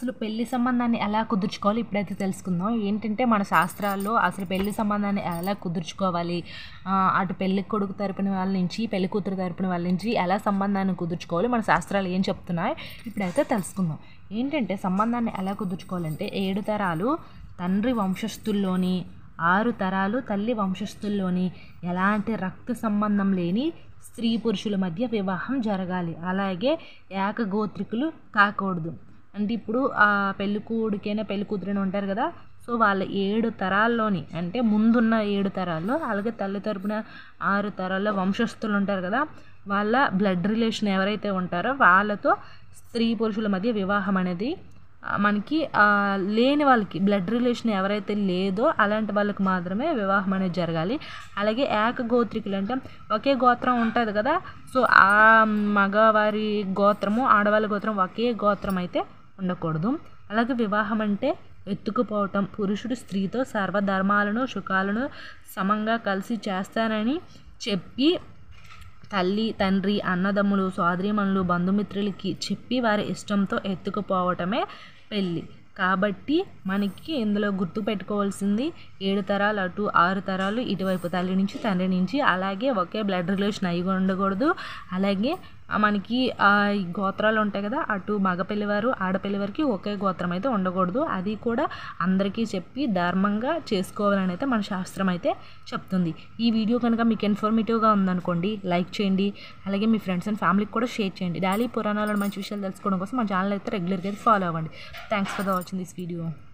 అసలు పెళ్లి సంబంధాన్ని ఎలా కుదుర్చుకోవాలి ఇప్పుడైతే తెలుసుకుందాం ఏంటంటే మన శాస్త్రాల్లో అసలు పెళ్లి సంబంధాన్ని ఎలా కుదుర్చుకోవాలి ఆ, అటు పెళ్లి కొడుకు తరపున వాళ్ళ నుంచి పెళ్లి కూతురు తరపున వాళ్ళ నుంచి ఎలా సంబంధాన్ని కుదుర్చుకోవాలి మన శాస్త్రాలు ఏం చెప్తున్నాయి ఇప్పుడైతే తెలుసుకుందాం ఏంటంటే సంబంధాన్ని ఎలా కుదుర్చుకోవాలంటే ఏడు తరాలు తండ్రి వంశస్థుల్లోని ఆరు తరాలు తల్లి వంశస్థుల్లోని ఎలాంటి రక్త సంబంధం లేని స్త్రీ పురుషుల మధ్య వివాహం జరగాలి అలాగే ఏకగోత్రికులు కాకూడదు అంటే ఇప్పుడు ఆ పెళ్లి కూడికైనా పెళ్లి కూతురైనా ఉంటారు కదా సో వాళ్ళ ఏడు తరాల్లోని అంటే ముందున్న ఏడు తరాల్లో అలాగే తల్లి తరపున ఆరు తరాల్లో వంశస్థులు ఉంటారు కదా వాళ్ళ బ్లడ్ రిలేషన్ ఎవరైతే ఉంటారో వాళ్ళతో స్త్రీ పురుషుల మధ్య వివాహం అనేది ఆ, మనకి ఆ, లేని వాళ్ళకి బ్లడ్ రిలేషన్ ఎవరైతే లేదో అలాంటి వాళ్ళకి మాత్రమే వివాహం అనేది జరగాలి అలాగే ఏకగోత్రికులు అంటే ఒకే గోత్రం ఉంటుంది కదా సో ఆ మగవారి గోత్రము ఆడవాళ్ళ గోత్రం ఒకే గోత్రం అయితే ఉండకూడదు అలాగే వివాహం అంటే ఎత్తుకుపోవటం పురుషుడు స్త్రీతో సర్వధర్మాలను సుఖాలను సమంగా కలిసి చేస్తానని చెప్పి తల్లి తండ్రి అన్నదమ్ములు సోదరీమణులు బంధుమిత్రులకి చెప్పి వారి ఇష్టంతో ఎత్తుకుపోవటమే పెళ్ళి కాబట్టి మనకి ఇందులో గుర్తు పెట్టుకోవాల్సింది ఏడు తరాలు అటు ఆరు తరాలు ఇటువైపు తల్లి నుంచి తండ్రి నుంచి అలాగే ఒకే బ్లడ్ రిలేషన్ అయి ఉండకూడదు అలాగే ఆ మనకి ఆ ఈ గోత్రాలు ఉంటాయి కదా అటు మగపిల్లివారు ఆడపిల్లివారికి ఒకే గోత్రం అయితే ఉండకూడదు అది కూడా అందరికీ చెప్పి ధర్మంగా చేసుకోవాలని అయితే మన శాస్త్రం అయితే చెప్తుంది ఈ వీడియో కనుక మీకు ఇన్ఫర్మేటివ్గా ఉందనుకోండి లైక్ చేయండి అలాగే మీ ఫ్రెండ్స్ అండ్ ఫ్యామిలీకి కూడా షేర్ చేయండి డైలీ పురాణాలను మంచి విషయాలు తెలుసుకోవడం కోసం మన ఛానల్ అయితే రెగ్యులర్గా అయితే ఫాలో అవ్వండి thanks for the watching this video